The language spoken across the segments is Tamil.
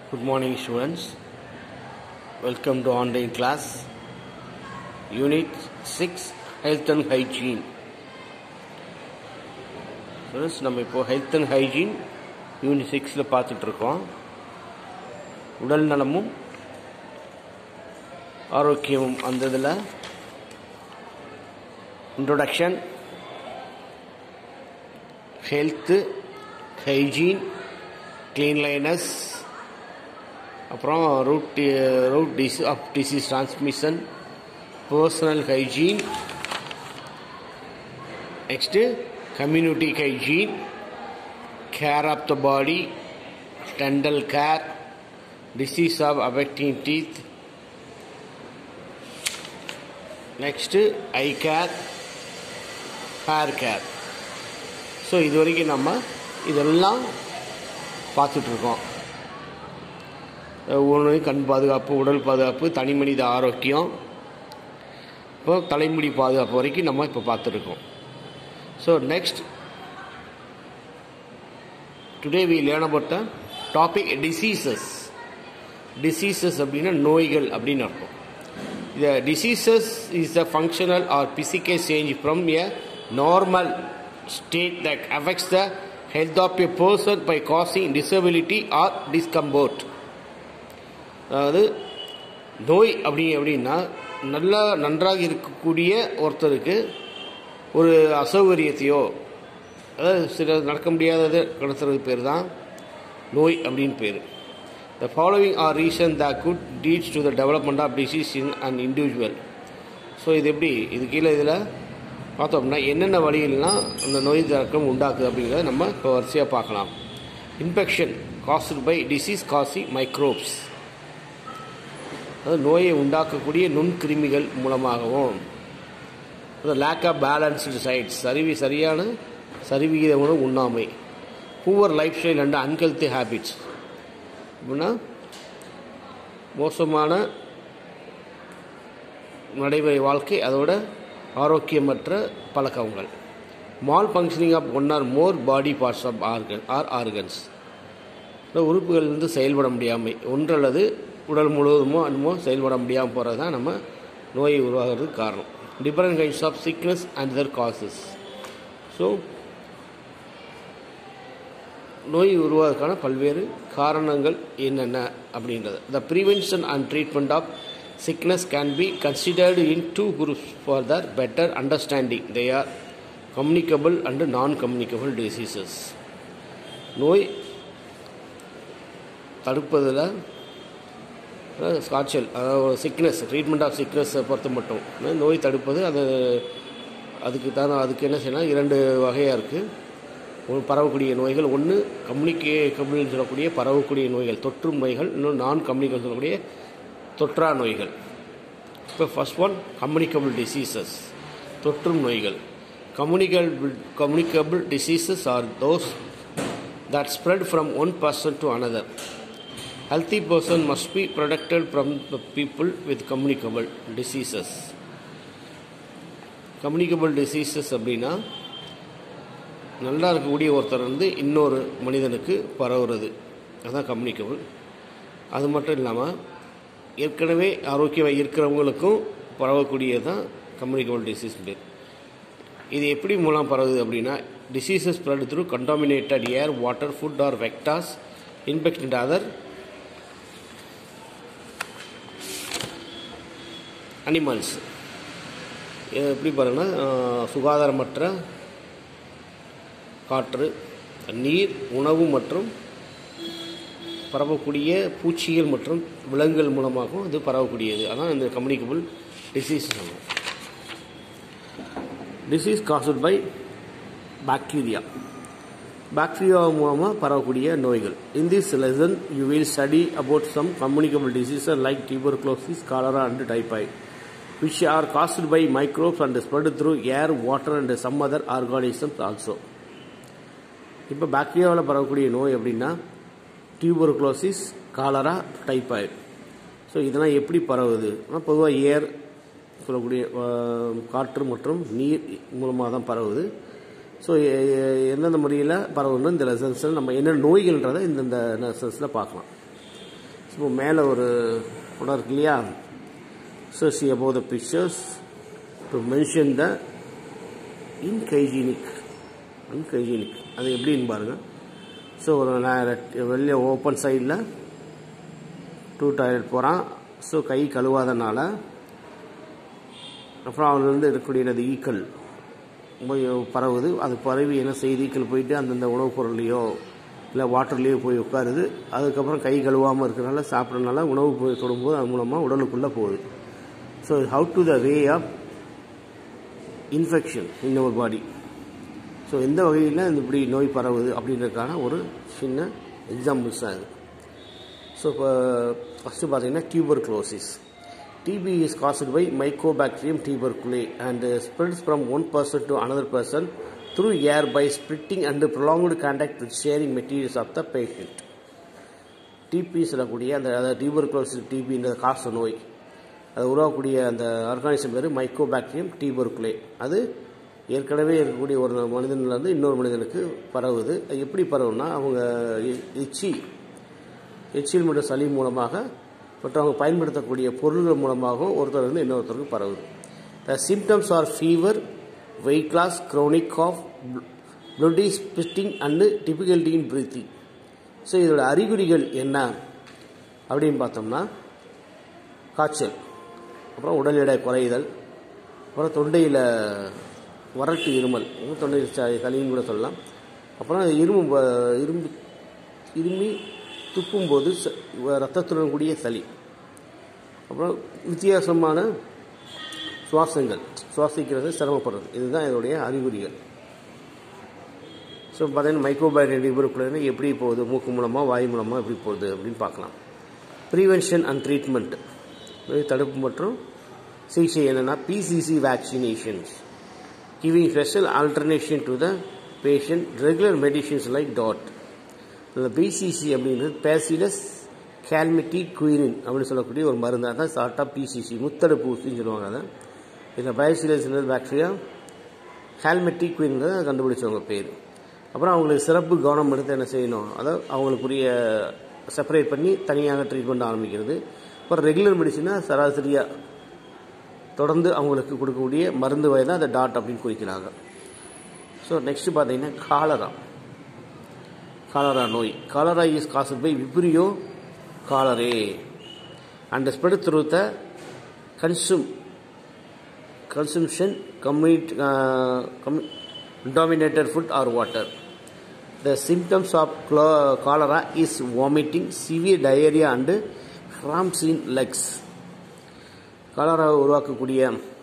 Good morning, students. Welcome to online class. Unit 6 Health and Hygiene. Students, நம்ம இப்போ ஹெல்த் அண்ட் ஹைஜீன் யூனிட் சிக்ஸில் பார்த்துட்டு இருக்கோம் உடல் நலமும் ஆரோக்கியமும் அந்த இதில் இன்ட்ரோடக்ஷன் ஹெல்த்து ஹைஜீன் கிளீன்லைனஸ் அப்புறம் ரூட் ரூட் டிஸ் of disease transmission personal hygiene next community hygiene care of the body dental care disease of affecting teeth next eye care hair care so இது வரைக்கும் நம்ம இதெல்லாம் பார்த்துட்ருக்கோம் ஒன்று கண் பாதுகாப்பு உடல் பாதுகாப்பு தனி மனித ஆரோக்கியம் இப்போ தலைமுடி பாதுகாப்பு வரைக்கும் நம்ம இப்போ பார்த்துருக்கோம் so next today we learn about the topic diseases diseases அப்படின்னா நோய்கள் அப்படின்னு அர்த்தம் இந்த diseases is the functional or physical change from a normal state that affects the health of a person by causing disability or discomfort அதாவது நோய் அப்படி அப்படின்னா நல்லா நன்றாக இருக்கக்கூடிய ஒருத்தருக்கு ஒரு அசௌகரியத்தையோ அதாவது சில நடக்க முடியாதது கடத்துறது பேர் தான் நோய் அப்படின்னு பேர் the following are reason the good leads to the development of disease in and individual so இது எப்படி இது கீழே இதில் பார்த்தோம்னா என்னென்ன வழிகள்லாம் அந்த நோய் தாக்கம் உண்டாக்குது அப்படிங்கிறத நம்ம இப்போ வரிசையாக பார்க்கலாம் infection caused by disease causing microbes அதாவது நோயை உண்டாக்கக்கூடிய நுண்கிருமிகள் மூலமாகவும் அது லேக் ஆஃப் பேலன்ஸ்டு சைட்ஸ் சரிவி சரியான சரிவிகித உணவு உண்ணாமை poor lifestyle and unhealthy habits அப்படின்னா மோசமான நடைமுறை வாழ்க்கை அதோட ஆரோக்கியமற்ற பழக்கங்கள் malfunctioning of one or more body parts of organ or organs உறுப்புகள் வந்து செயல்பட முடியாமல் ஒன்று அல்லது உடல் முழுவதுமோ என்னமோ செயல்பட முடியாமல் போகிறது தான் நம்ம நோயை உருவாகிறதுக்கு காரணம் different kinds of sickness and other causes so நோய் உருவாவதற்கான பல்வேறு காரணங்கள் என்னென்ன அப்படின்றது the prevention and treatment of sickness can be considered in two groups for their better understanding. They are communicable and non-communicable diseases. நோய் தடுப்பதில் காய்ச்சல் அதாவது சிக்னஸ் ட்ரீட்மெண்ட் ஆஃப் சிக்னஸை பொறுத்த மட்டும் நோய் தடுப்பது அது அதுக்கு தான் அதுக்கு என்ன செய்யலாம் இரண்டு வகையாக இருக்குது ஒரு பரவக்கூடிய நோய்கள் ஒன்று கம்யூனிகேபிள்னு சொல்லக்கூடிய பரவக்கூடிய நோய்கள் தொற்றும் நோய்கள் இன்னொன்று நான் கம்யூனிகபிள் சொல்லக்கூடிய தொற்றா நோய்கள் இப்போ ஃபஸ்ட் ஒன் கம்யூனிகபிள் டிசீசஸ் தொற்றும் நோய்கள் communicable communicable diseases are those that spread from one person to another healthy person must be protected from the people with communicable diseases communicable diseases அப்படின்னா நல்லா இருக்கக்கூடிய ஒருத்தர் வந்து இன்னொரு மனிதனுக்கு பரவுறது அதுதான் கம்யூனிகபிள் அது மட்டும் இல்லாமல் ஏற்கனவே ஆரோக்கியமாக இருக்கிறவங்களுக்கும் பரவக்கூடியது தான் கம்யூனிகபிள் டிசீஸ் பேர் இது எப்படி மூலம் பரவுது அப்படின்னா diseases spread through contaminated air water food or vectors infected other animals எப்படி பாருங்கன்னா சுகாதாரமற்ற காற்று நீர் உணவு மற்றும் பரவக்கூடிய பூச்சிகள் மற்றும் விலங்குகள் மூலமாகவும் இது பரவக்கூடியது அதான் இந்த கம்யூனிகபிள் டிசீஸ் சொல்லுவோம் disease caused by bacteria bacteria மூலமாக பரவக்கூடிய நோய்கள் in this lesson you will study about some communicable diseases like tuberculosis cholera and typhoid which are caused by microbes and spread through air, water and some other organisms also. இப்போ பாக்டீரியாவில் பரவக்கூடிய நோய் அப்படின்னா டியூபர்குலோசிஸ் காலரா டைபாய்டு ஸோ இதெல்லாம் எப்படி பரவுது பொதுவாக ஏர் சொல்லக்கூடிய காற்று மற்றும் நீர் மூலமாக தான் பரவுது ஸோ எந்தெந்த முறையில் பரவணும் இந்த லெசன்ஸில் நம்ம என்ன நோய்கள்ன்றதை இந்தந்த லெசன்ஸில் பார்க்கலாம் இப்போ மேலே ஒரு படம் இருக்கு இல்லையா so see about the pictures to mention the unhygienic unhygienic அது எப்படின்னு பாருங்கள் ஸோ ஒரு நான் வெளியே ஓப்பன் சைடில் டூ டாய்லெட் போகிறான் ஸோ கை கழுவாதனால அப்புறம் அவனிலிருந்து இருக்கக்கூடியது ஈக்கள் போய் பரவுது அது பரவி என்ன செய்யுது ஈக்கள் போயிட்டு அந்தந்த உணவுப் பொருள்லையோ இல்லை வாட்டர்லேயோ போய் உட்காருது அதுக்கப்புறம் கை கழுவாமல் இருக்கிறனால சாப்பிட்றதுனால உணவு போய் தொடும்போது அது மூலமாக உடலுக்குள்ளே போகுது so how to the way of infection in our body so எந்த வகையில் இந்த இப்படி நோய் பரவுது அப்படின்றதுக்கான ஒரு சின்ன எக்ஸாம்பிள்ஸ் தான் இது ஸோ இப்போ ஃபஸ்ட்டு பார்த்தீங்கன்னா tuberculosis TB is caused by Mycobacterium tuberculosis and uh, spreads from one person to another person through air by splitting and prolonged contact with sharing materials of the patient. TB சொல்லக்கூடிய அந்த அதாவது டியூபர்குலோசிஸ் டிபின்ற காச நோய் அது உருவாக்கக்கூடிய அந்த ஆர்கானிசம் பேர் மைக்கோபாக்டீரியம் டியூபர்குலே அது ஏற்கனவே இருக்கக்கூடிய ஒரு மனிதன்லேருந்து இன்னொரு மனிதனுக்கு பரவுது அது எப்படி பரவுனா அவங்க எச்சி எச்சில் மற்றும் சளி மூலமாக மற்றும் அவங்க பயன்படுத்தக்கூடிய பொருள்கள் மூலமாகவும் ஒருத்தர் வந்து இன்னொருத்தருக்கு பரவுது the symptoms are fever weight loss chronic cough bloody spitting and difficulty in breathing so இதோட அறிகுறிகள் என்ன அப்படின்னு பார்த்தோம்னா காய்ச்சல் அப்புறம் உடல் எடை குறைதல் அப்புறம் தொண்டையில் வறட்டு இருமல் தொண்டை சளின்னு கூட சொல்லலாம் அப்புறம் இரும்பு இரும்பு இருமி துப்பும்போது ரத்தத்துடன் கூடிய சளி அப்புறம் வித்தியாசமான சுவாசங்கள் சுவாசிக்கிறது சிரமப்படுறது இதுதான் இதோடைய அறிகுறிகள் ஸோ பார்த்தீங்கன்னா மைக்ரோபயோட்டிக் டியூபர்குலோசிஸ் எப்படி போகுது மூக்கு மூலமாக வாய் மூலமாக எப்படி போகுது அப்படின்னு பார்க்கலாம் ப்ரிவென்ஷன் அண்ட் ட்ரீட்மெண்ட் தடுப்பு மற்றும் சிகிச்சை என்னென்னா BCC vaccinations giving special alternation to the patient regular medicines like DOT இந்த பிசிசி அப்படின்றது பேசிலஸ் கேல்மிட்டி குயினின் அப்படின்னு சொல்லக்கூடிய ஒரு மருந்து அதான் ஷார்ட்டாக பிசிசி முத்தடுப்பு ஊசின்னு சொல்லுவாங்க அதை இதில் பேசிலஸ்ன்றது பாக்டீரியா ஹேல்மெட்டி குயின்ன்றதை கண்டுபிடிச்சவங்க பேர் அப்புறம் அவங்களுக்கு சிறப்பு கவனம் எடுத்து என்ன செய்யணும் அதாவது அவங்களுக்குரிய செப்பரேட் பண்ணி தனியாக ட்ரீட்மெண்ட் ஆரம்பிக்கிறது அப்புறம் ரெகுலர் மெடிசனாக சராசரியாக தொடர்ந்து அவங்களுக்கு கொடுக்கக்கூடிய மருந்து வகை தான் அந்த டாட் அப்படின்னு குறிக்கிறாங்க ஸோ நெக்ஸ்ட் பார்த்தீங்கன்னா காலரா காலரா நோய் cholera is caused by vibrio cholerae and spread through the consume consumption contaminated dominated food or water. The symptoms of cholera is vomiting, severe diarrhea and cramps in legs. Cholera உருவாக்கக்கூடிய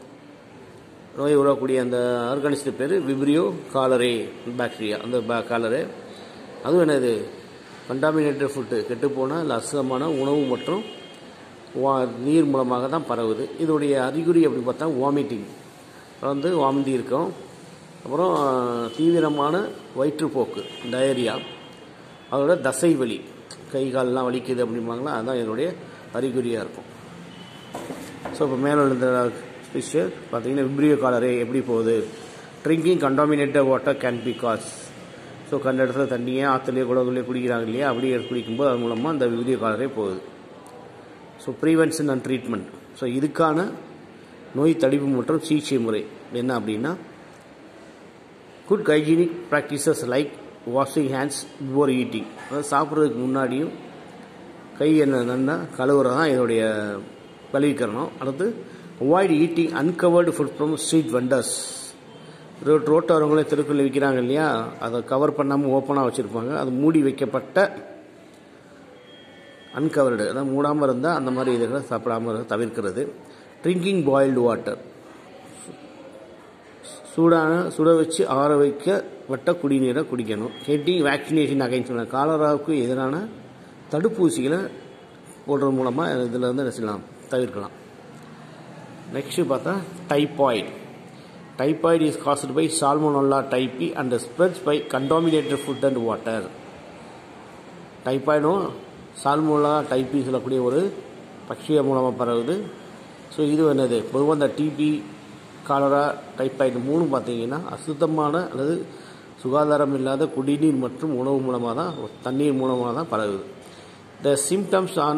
நோயை உருவாக்கக்கூடிய அந்த ஆர்கானிஸ்ட் பேர் விப்ரியோ காலரே பாக்டீரியா அந்த காலரே அதுவும் என்னது கண்டாமினேட்டட் ஃபுட்டு கெட்டுப்போன இல்லை அசுகமான உணவு மற்றும் வா நீர் மூலமாக தான் பரவுது இதோடைய அறிகுறி அப்படி பார்த்தா வாமிட்டிங் வந்து வாந்தி இருக்கும் அப்புறம் தீவிரமான வயிற்றுப்போக்கு டயரியா அதோட தசை வலி கை கால்லாம் வலிக்குது அப்படிம்பாங்களா அதுதான் என்னுடைய அறிகுறியாக இருக்கும் ஸோ இப்போ மேலே இந்த பிக்சர் பார்த்தீங்கன்னா விப்ரியோ காலரே எப்படி போகுது drinking contaminated water can be cause so கண்ட இடத்துல தண்ணியே ஆற்றுலையோ குளங்களையோ குடிக்கிறாங்க இல்லையா அப்படியே குடிக்கும்போது அது மூலமாக அந்த விப்ரியோ காலரே போகுது so prevention and treatment so இதுக்கான நோய் தடுப்பு மற்றும் சிகிச்சை முறை என்ன அப்படின்னா good hygienic practices like washing hands before eating அதாவது சாப்பிட்றதுக்கு முன்னாடியும் கை என்ன நல்லா கழுவுறது தான் இதோடைய கழுவிக்கிறணும் அடுத்து avoid eating uncovered food from street vendors road ரோட்டோரங்களே தெருக்குள்ள விற்கிறாங்க இல்லையா அதை கவர் பண்ணாமல் ஓப்பனாக வச்சுருப்பாங்க அது மூடி வைக்கப்பட்ட அன்கவர்டு அதாவது மூடாமல் இருந்தால் அந்த மாதிரி இதுகளை சாப்பிடாமல் தவிர்க்கிறது ட்ரிங்கிங் பாயில்டு வாட்டர் சூடான சுட வச்சு ஆற வைக்க வட்ட குடிநீரை குடிக்கணும் ஹெட்டிங் வேக்சினேஷன் அகைன் சொன்ன காலராவுக்கு எதிரான தடுப்பூசிகளை போடுறது மூலமாக இதில் வந்து என்ன செய்யலாம் தவிர்க்கலாம் நெக்ஸ்ட்டு பார்த்தா typhoid typhoid is caused by salmonella typhi and spreads by contaminated food and water டைபாய்டும் சால்மோலா டைப்பி சொல்லக்கூடிய ஒரு பக்ஷிய மூலமாக பரவுது ஸோ இது என்னது பொதுவாக இந்த டிபி காலரா டைப்பாய்டு மூணு பார்த்தீங்கன்னா அசுத்தமான அல்லது சுகாதாரம் இல்லாத குடிநீர் மற்றும் உணவு மூலமாக தான் தண்ணீர் மூலமாக தான் பரவுது the symptoms on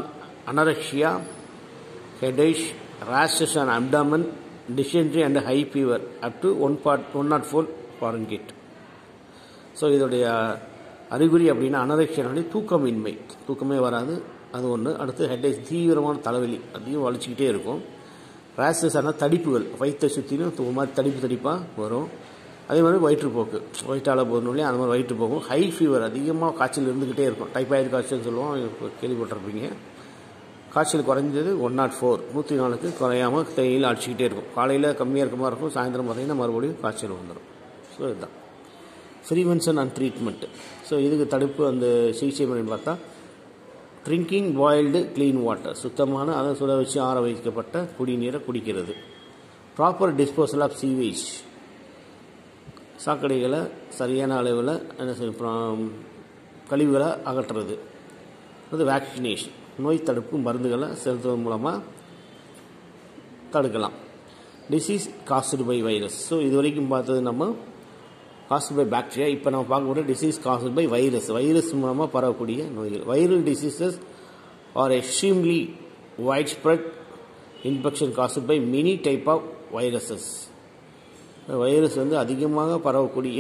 anorexia headache rashes and abdomen dysentery and high fever up to one part one nought four Fahrenheit so இதோடைய அறிகுறி அப்படின்னா அனரக்ஷியானுடைய தூக்கமின்மை தூக்கமே வராது அது ஒன்று அடுத்து ஹெட்டேஜ் தீவிரமான தலைவலி அதையும் வலிச்சிக்கிட்டே இருக்கும் ரேஷஸ் ஆனால் தடிப்புகள் வயிற்றை சுற்றிலும் ஒரு மாதிரி தடிப்பு தடிப்பாக வரும் அதே மாதிரி வயிற்றுப்போக்கு வயிற்றால போகணும் அந்த மாதிரி வயிற்றுப்போக்கும் ஹை ஃபீவர் அதிகமாக காய்ச்சல் இருந்துக்கிட்டே இருக்கும் டைப்பாய்டு காய்ச்சல் சொல்லுவோம் இப்போ கேள்விப்பட்டிருப்பீங்க காய்ச்சல் குறைஞ்சது ஒன் நாட் ஃபோர் நூற்றி நாலுக்கு குறையாமல் தேயில அடிச்சுக்கிட்டே இருக்கும் காலையில் கம்மியாக இருக்க மாதிரி இருக்கும் சாயந்தரம் பார்த்தீங்கன்னா மறுபடியும் காய்ச்சல் வந்துடும் ஸோ இதுதான் ப்ரிவென்ஷன் அண்ட் ட்ரீட்மெண்ட்டு ஸோ இதுக்கு தடுப்பு அந்த சிகிச்சை முறைன்னு பார்த்தா ட்ரிங்கிங் பாயில்டு க்ளீன் வாட்டர் சுத்தமான அதை சுட வச்சு ஆற வைக்கப்பட்ட குடிநீரை குடிக்கிறது ப்ராப்பர் டிஸ்போசல் ஆஃப் சீவேஜ் சாக்கடைகளை சரியான அளவில் என்ன செய்யும் கழிவுகளை அகற்றுறது அது வேக்சினேஷன் நோய் தடுப்பு மருந்துகளை செலுத்துவதன் மூலமாக தடுக்கலாம் disease caused by virus so இது வரைக்கும் பார்த்தது நம்ம காஸ்டு பை பாக்டீரியா இப்போ நம்ம பார்க்கக்கூடிய disease caused by virus virus மூலமாக பரவக்கூடிய நோய்கள் viral diseases are extremely wide spread infection caused by many type of viruses virus வந்து அதிகமாக பரவக்கூடிய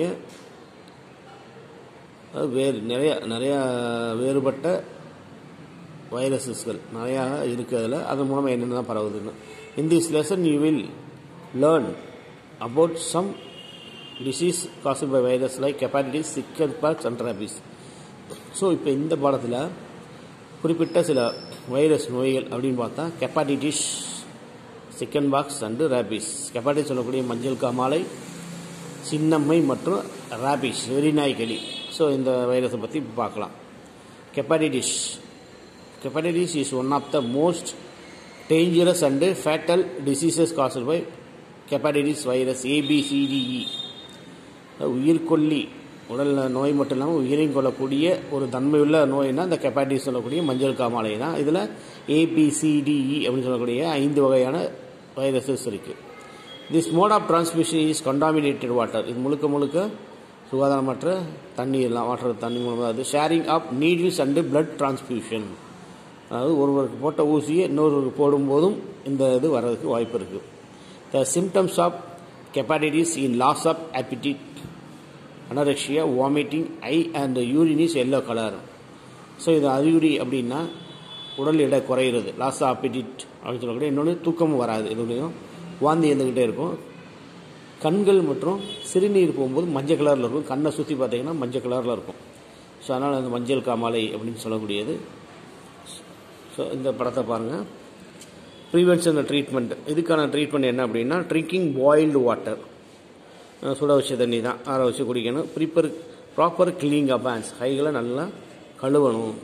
வேறு நிறைய நிறையா வேறுபட்ட வைரஸஸ்கள் நிறையா இருக்குது அதில் அதன் மூலமாக என்னென்ன பரவுதுன்னு in this lesson you will learn about some disease caused by virus like hepatitis chicken pox and rabies so இப்போ இந்த பாடத்தில் குறிப்பிட்ட சில வைரஸ் நோய்கள் அப்படின்னு பார்த்தா hepatitis chicken pox and rabies hepatitis சொல்லக்கூடிய மஞ்சள் காமாலை சின்னம்மை மற்றும் ரேபிஸ் வெறிநாய்களி ஸோ இந்த வைரஸை பற்றி பார்க்கலாம் hepatitis hepatitis is one of the most dangerous and fatal diseases caused by hepatitis virus A B C D E உயிர்கொல்லி உடல் நோய் மட்டும் இல்லாமல் உயிரையும் கொள்ளக்கூடிய ஒரு தன்மையுள்ள நோய்னா இந்த கெப்பாட்டிஸ் சொல்லக்கூடிய மஞ்சள் காமாலை தான் இதில் ஏபிசிடிஇ அப்படின்னு சொல்லக்கூடிய ஐந்து வகையான வைரஸஸ் இருக்குது this mode of transmission is contaminated water இது முழுக்க முழுக்க சுகாதாரமற்ற தண்ணீர்லாம் வாட்டர் தண்ணி மூலமாக அது sharing of needles and blood transfusion அதாவது ஒருவருக்கு போட்ட ஊசியை இன்னொருவருக்கு போடும்போதும் இந்த இது வர்றதுக்கு வாய்ப்பு இருக்குது the symptoms of hepatitis in loss of appetite anorexia vomiting eye and urine is yellow colour so இது அறிகுறி அப்படின்னா உடல் எடை குறையிறது லாஸ் ஆஃப் ஆப்பிட்டிட் அப்படின்னு சொல்லக்கூடிய இன்னொன்று தூக்கமும் வராது இதுலேயும் வாந்தி இருந்துக்கிட்டே இருக்கும் கண்கள் மற்றும் சிறுநீர் போகும்போது மஞ்சள் கலரில் இருக்கும் கண்ணை சுற்றி பார்த்தீங்கன்னா மஞ்சள் கலரில் இருக்கும் ஸோ அதனால் அந்த மஞ்சள் காமாலை அப்படின்னு சொல்லக்கூடியது ஸோ இந்த படத்தை பாருங்கள் ப்ரிவென்ஷன் ட்ரீட்மெண்ட் இதுக்கான ட்ரீட்மெண்ட் என்ன அப்படின்னா ட்ரிங்கிங் பாயில்டு வாட்டர் சுட வச்ச தண்ணி தான் ஆற வச்சு குடிக்கணும் proper proper cleaning of hands கைகளை நல்லா கழுவணும்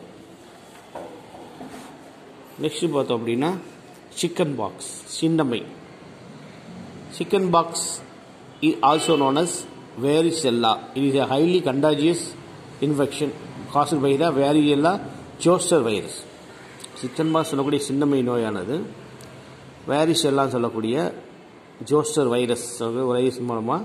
நெக்ஸ்ட் பார்த்தோம் அப்படின்னா சிக்கன் பாக்ஸ் சின்னம்மை chicken pox also known as varicella it is a highly contagious infection caused by the வேரியல்லா ஜோஸ்டர் வைரஸ் சிக்கன் பாக்ஸ் சொல்லக்கூடிய சின்னம்மை நோயானது வேரிசெல்லான்னு சொல்லக்கூடிய ஜோஸ்டர் வைரஸ் வைரஸ் மூலமாக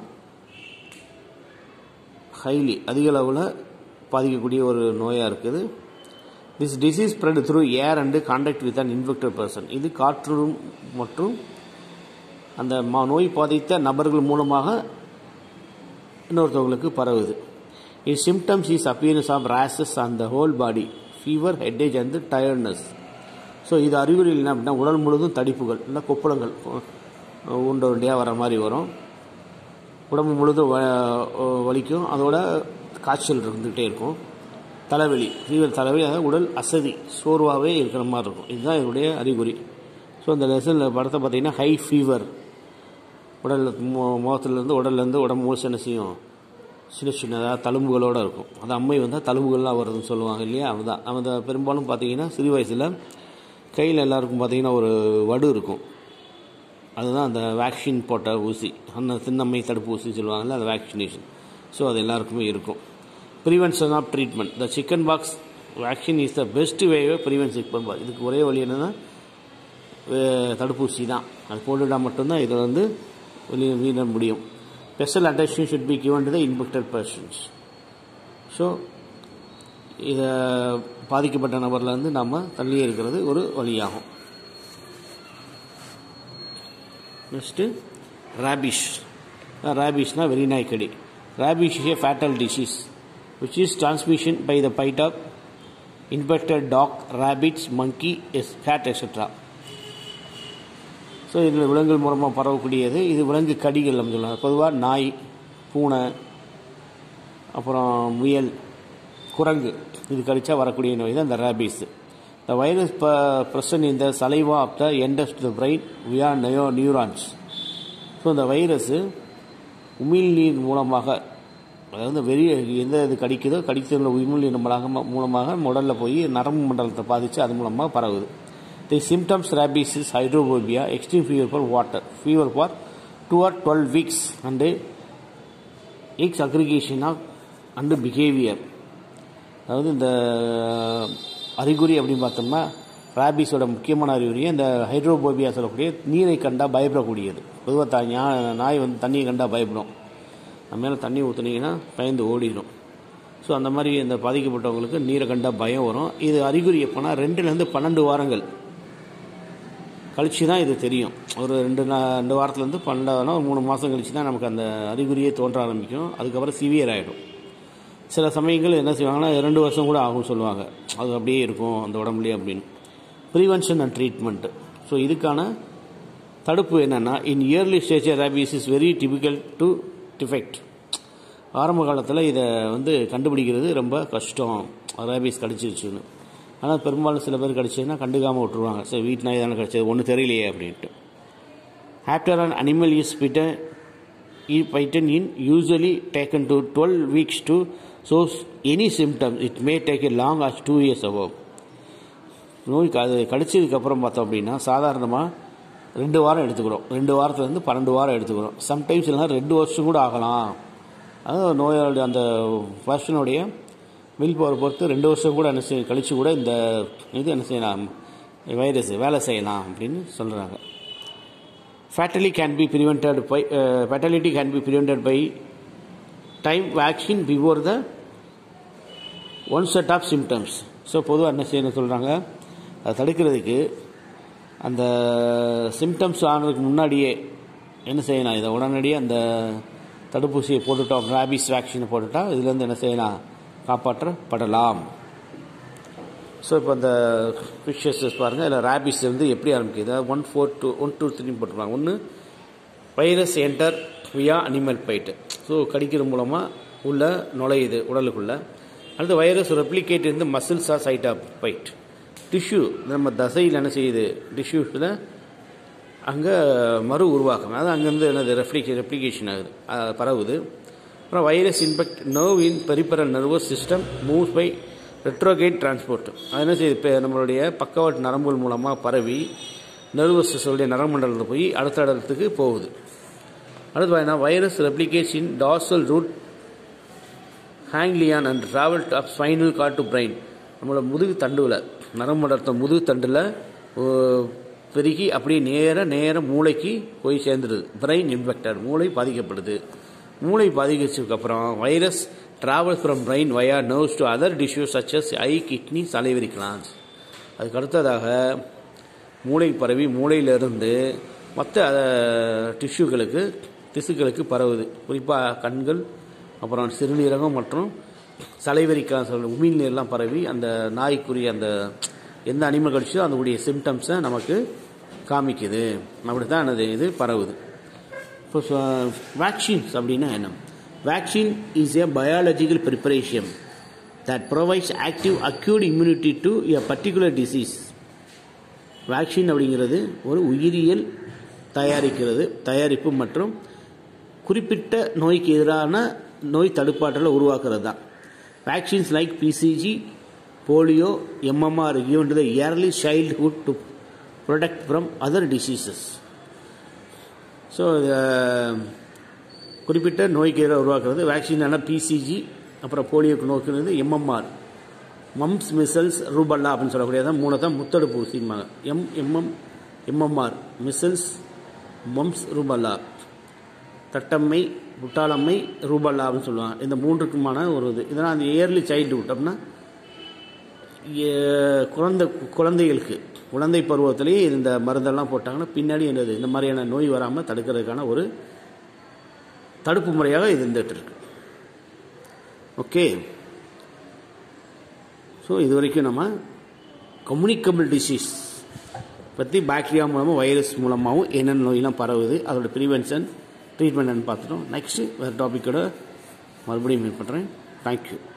ஹைலி அதிக அளவில் பாதிக்கக்கூடிய ஒரு நோயாக இருக்குது this disease spread through air and contact with an infected person இது காற்று மற்றும் அந்த நோய் பாதித்த நபர்கள் மூலமாக இன்னொருத்தவங்களுக்கு பரவுது it symptoms is appearance of rashes on the whole body fever headache and tiredness so இது அறிகுறி என்ன அப்படின்னா உடல் முழுதும் தடிப்புகள் இல்லை கொப்பளங்கள் உண்டை உண்டையாக வர மாதிரி வரும் உடம்பு முழுதும் வலிக்கும் அதோட காய்ச்சல் இருந்துகிட்டே இருக்கும் தலைவலி ஃபீவர் தலைவலி அதாவது உடல் அசதி சோர்வாகவே இருக்கிற மாதிரி இருக்கும் இதுதான் இதனுடைய அறிகுறி ஸோ இந்த லெசனில் படத்தை பார்த்தீங்கன்னா ஹை ஃபீவர் உடல் முகத்துலேருந்து உடல்லேருந்து உடம்பு முழுசு என்ன செய்யும் சின்ன சின்னதாக தழும்புகளோடு இருக்கும் அது அம்மை வந்தால் தழும்புகள்லாம் வருதுன்னு சொல்லுவாங்க இல்லையா அதுதான் அந்த பெரும்பாலும் பார்த்தீங்கன்னா சிறு வயசில் கையில் எல்லாருக்கும் பார்த்தீங்கன்னா ஒரு வடு இருக்கும் அதுதான் அந்த வேக்சின் போட்ட ஊசி அந்த சின்னம்மை தடுப்பு ஊசி சொல்லுவாங்கல்ல அந்த வேக்சினேஷன் ஸோ அது எல்லாருக்குமே இருக்கும் prevention of treatment the chicken pox vaccine is the best way prevent chicken pox இதுக்கு ஒரே வழி என்னென்னா தடுப்பூசி தான் அது போட்டுட்டா மட்டும்தான் இதை வந்து வெளியே வீண முடியும் special attention should be given to the infected persons so இதை பாதிக்கப்பட்ட நபர்லேருந்து நம்ம தள்ளியே இருக்கிறது ஒரு வழியாகும் நெக்ஸ்ட்டு ரேபிஷ் ரேபிஷ்னா வெறிநாய்க்கடி rabies is a fatal disease which is transmission by the bite of infected dog rabbits monkeys cat etcetera so இதில் விலங்குகள் மூலமாக பரவக்கூடியது இது விலங்கு கடிகள் அப்படின்னு சொல்லலாம் பொதுவாக நாய் பூனை அப்புறம் முயல் குரங்கு இது கடிச்சா வரக்கூடிய நோய் தான் இந்த ரேபிஸ் த வைரஸ் ப பிரசன் இந்த saliva of the enters the brain via நயோ நியூரான்ஸ் ஸோ இந்த வைரஸு உமிழ்நீர் மூலமாக அதாவது வெளியே எந்த இது கடிக்குதோ கடித்துள்ள உமிழ்நீர் மூலமாக மூலமாக உடலில் போய் நரம்பு மண்டலத்தை பாதித்து அது மூலமாக பரவுது the symptoms rabies is hydrophobia extreme fever for water fever for two or twelve weeks and exaggeration of and behaviour அதாவது இந்த அறிகுறி அப்படின்னு பார்த்தோம்னா ராபிஸோட முக்கியமான அறிகுறியே இந்த ஹைட்ரோபோபியா சொல்லக்கூடிய நீரை கண்டால் பயப்படக்கூடியது பொதுவாக த நாய் வந்து தண்ணியை கண்டால் பயப்படும் நம்ம மேலே தண்ணி ஊற்றுனீங்கன்னா பயந்து ஓடிடும் ஸோ அந்த மாதிரி இந்த பாதிக்கப்பட்டவங்களுக்கு நீரை கண்டால் பயம் வரும் இது அறிகுறி எப்போனா ரெண்டுலேருந்து பன்னெண்டு வாரங்கள் கழிச்சு தான் இது தெரியும் ஒரு ரெண்டு நா ரெண்டு வாரத்துலேருந்து பன்னெண்டாவது ஒரு மூணு மாதம் கழிச்சு தான் நமக்கு அந்த அறிகுறியே தோன்ற ஆரம்பிக்கும் அதுக்கப்புறம் சிவியர் ஆகிடும் சில சமயங்கள் என்ன செய்வாங்கன்னா ரெண்டு வருஷம் கூட ஆகும் சொல்லுவாங்க அது அப்படியே இருக்கும் அந்த உடம்புலேயே அப்படின்னு ப்ரிவென்ஷன் அண்ட் ட்ரீட்மெண்ட்டு ஸோ இதுக்கான தடுப்பு என்னென்னா in early stage rabies is very typical to defect ஆரம்ப காலத்தில் இதை வந்து கண்டுபிடிக்கிறது ரொம்ப கஷ்டம் ரேபிஸ் கடிச்சிருச்சுன்னு ஆனால் பெரும்பாலும் சில பேர் கடிச்சதுன்னா கண்டுக்காமல் விட்டுருவாங்க சரி வீட்டு நாய் தானே கடிச்சது ஒன்றும் தெரியலையே அப்படின்ட்டு after an animal is bitten bitten in usually taken to twelve weeks to shows any symptoms it may take a long as two years above நோய் அது கடிச்சதுக்கப்புறம் பார்த்தோம் அப்படின்னா சாதாரணமாக ரெண்டு வாரம் எடுத்துக்கிறோம் ரெண்டு வாரத்துலேருந்து பன்னெண்டு வாரம் எடுத்துக்கிறோம் சம்டைம்ஸ் இல்லைனா ரெண்டு வருஷம் கூட ஆகலாம் அதாவது நோயாளி அந்த பர்சனுடைய வில் பவர் பொறுத்து ரெண்டு வருஷம் கூட என்ன செய்ய கழித்து கூட இந்த இது என்ன செய்யலாம் வைரஸ் வேலை செய்யலாம் அப்படின்னு சொல்கிறாங்க fatally can be prevented by fatality can be prevented by time vaccine before the onset of symptoms so பொதுவாக என்ன செய்யணும் சொல்கிறாங்க அதை தடுக்கிறதுக்கு அந்த சிம்டம்ஸ் ஆனதுக்கு முன்னாடியே என்ன செய்யலாம் இதை உடனடியே அந்த தடுப்பூசியை போட்டுட்டோம் ரேபிஸ் வேக்சினை போட்டுட்டா இதுலேருந்து என்ன செய்யலாம் காப்பாற்றப்படலாம் ஸோ இப்போ அந்த ஃபிஷஸஸ் பாருங்கள் இதில் ரேபிஸ் வந்து எப்படி ஆரம்பிக்குது one four two one two three போட்டுருவாங்க ஒன்று virus enter via animal bite so கடிக்கிற மூலமாக உள்ள நுழையுது உடலுக்குள்ளே அடுத்து வைரஸ் ரெப்ளிகேட் இருந்து muscles or site of bite tissue நம்ம தசையில் என்ன செய்யுது டிஷ்யூஸில் அங்கே மறு உருவாக்கம் அதாவது அங்கேருந்து என்னது ரெப்ளிகே ரெப்ளிகேஷன் ஆகுது பரவுது அப்புறம் virus infect nerve in peripheral nervous system moves by retrograde transport அது என்ன செய்யுது இப்போ நம்மளுடைய பக்கவாட்டு நரம்புகள் மூலமாக பரவி நர்வஸ் சிஸ்டமுடைய நரமண்டலத்தில் போய் அடுத்த இடத்துக்கு போகுது அடுத்து பார்த்தீங்கன்னா virus replication dorsal root ganglion and travel of spinal cord to brain நம்மளோட முதுகு தண்டுவில் நரம்பு முதுகு தண்டில் பெருகி அப்படியே நேர நேர மூளைக்கு போய் சேர்ந்துடுது பிரெயின் இன்ஃபெக்டட் மூளை பாதிக்கப்படுது மூளை பாதிச்சதுக்கப்புறம் virus travel from brain via nerves to other tissues such as eye kidney salivary glands அதுக்கு அடுத்ததாக மூளை பரவி மூளையிலிருந்து மற்ற டிஷ்யூகளுக்கு திசுக்களுக்கு பரவுது குறிப்பாக கண்கள் அப்புறம் சிறுநீரகம் மற்றும் சலைவரிக்கான் சொல்ல உமிழ்நீர்லாம் பரவி அந்த நாய்க்குரிய அந்த எந்த அனிமல் கடிச்சோ அதனுடைய சிம்டம்ஸை நமக்கு காமிக்குது அப்படி தான் அது இது பரவுது இப்போ வேக்சின்ஸ் அப்படின்னா என்ன vaccine is a biological preparation that provides active acute immunity to a particular disease vaccine அப்படிங்கிறது ஒரு உயிரியல் தயாரிக்கிறது தயாரிப்பு மற்றும் குறிப்பிட்ட நோய்க்கு எதிரான நோய் தடுப்பாற்றலை உருவாக்குறது தான் vaccines like BCG polio MMR given to the early childhood to protect from other diseases so குறிப்பிட்ட நோய்க்கு எதிராக உருவாக்குறது வேக்சினான பிசிஜி அப்புறம் போலியோக்கு நோக்குறது எம்எம்ஆர் மம்ஸ் மிசல்ஸ் ரூபல்லா அப்படின்னு சொல்லக்கூடியதான் மூணு தான் முத்தடுப்பு ஊசிம்பாங்க M M M MMR measles mumps rubella தட்டம்மை முட்டாளம்மை ரூபல்லா அப்படின்னு சொல்லுவாங்க இந்த மூன்றுக்குமான ஒரு இது இதெல்லாம் அந்த இயர்லி சைல்டுஹுட் அப்படின்னா எ- குழந்தை குழந்தைகளுக்கு குழந்தை பருவத்திலேயே இந்த மருந்தெல்லாம் போட்டாங்கன்னா பின்னாடி என்னது இந்த மாதிரியான நோய் வராமல் தடுக்கிறதுக்கான ஒரு தடுப்பு முறையாக இது இருந்துகிட்டு இருக்கு ஓகே ஸோ இது வரைக்கும் நம்ம கம்யூனிகபிள் டிசீஸ் பற்றி பாக்டீரியா மூலமாக வைரஸ் மூலமாகவும் என்னென்ன நோயெல்லாம் பரவுது அதோட ப்ரிவென்ஷன் ட்ரீட்மெண்ட் பார்த்துட்டோம் நெக்ஸ்ட்டு வேறு டாப்பிக்கோட மறுபடியும் மீட் பண்ணுறேன் தேங்க்யூ